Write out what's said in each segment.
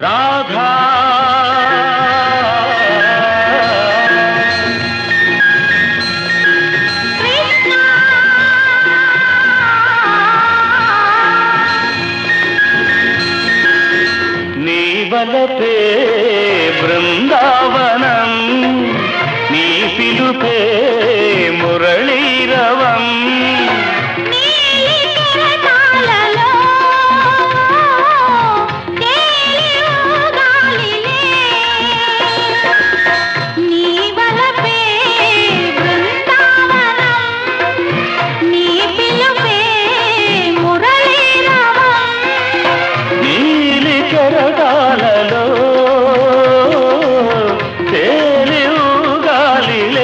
రాధా నీ వలపే బృందావనం నీ పిలుపే మురళీరవం నీలి కెరటాలలో తేలి ఊగాలిలే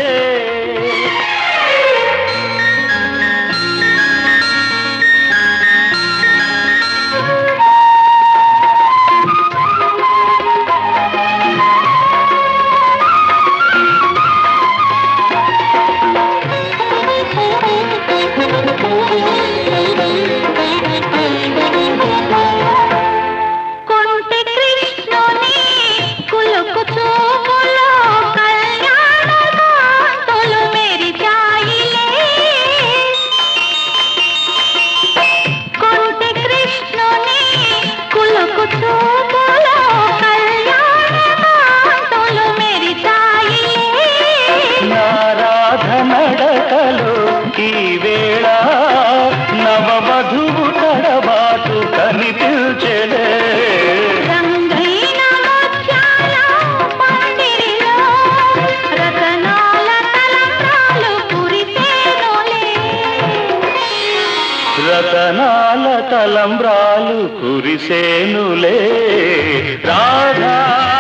కొంటె కృష్ణుని కులుకు చూపులో కళ్యాణ కాంతులు మెరిచాయిలే కొంటె కృష్ణుని కులుకు చూపులో కళ్యాణ కాంతులు మెరిచాయిలే నారాధ నడకలు ఈ వేళ నవవధువు తడబాటు కనిపించలే రంగైన ముత్యాల పందిరిలో రతనాల తలంబ్రాలు కురిసేనులే రతనాల తలంబ్రాలు కురిసేనులే రాధా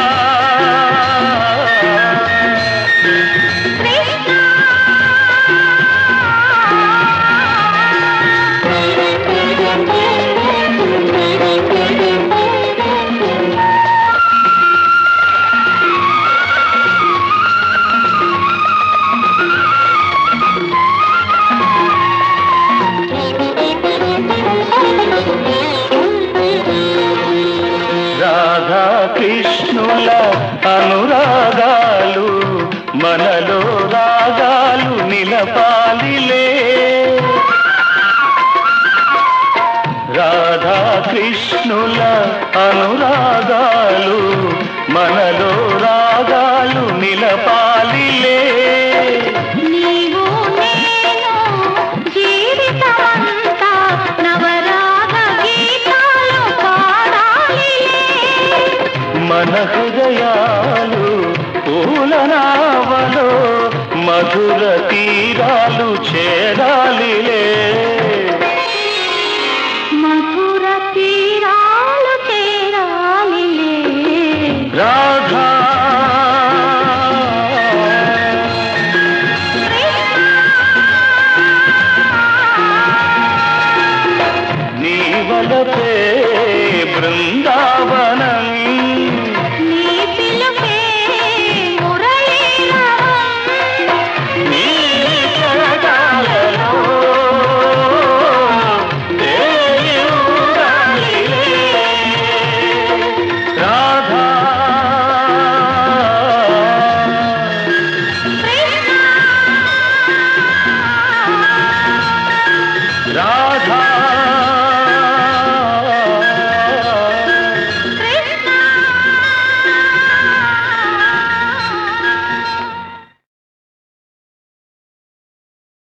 రాధా కృష్ణుల అనురాగాలు మనలో రాగాలు నిలపాలిలే రాధా కృష్ణుల అనురాగాలు మనలో రాగాలు నిలపాలిలే నీవు నేను జీవితమంతా నవరాగ గీతాలు పాడాలిలే మన హృదయాలు పూలనావలో మధుర తీరాలు చేరాలిలే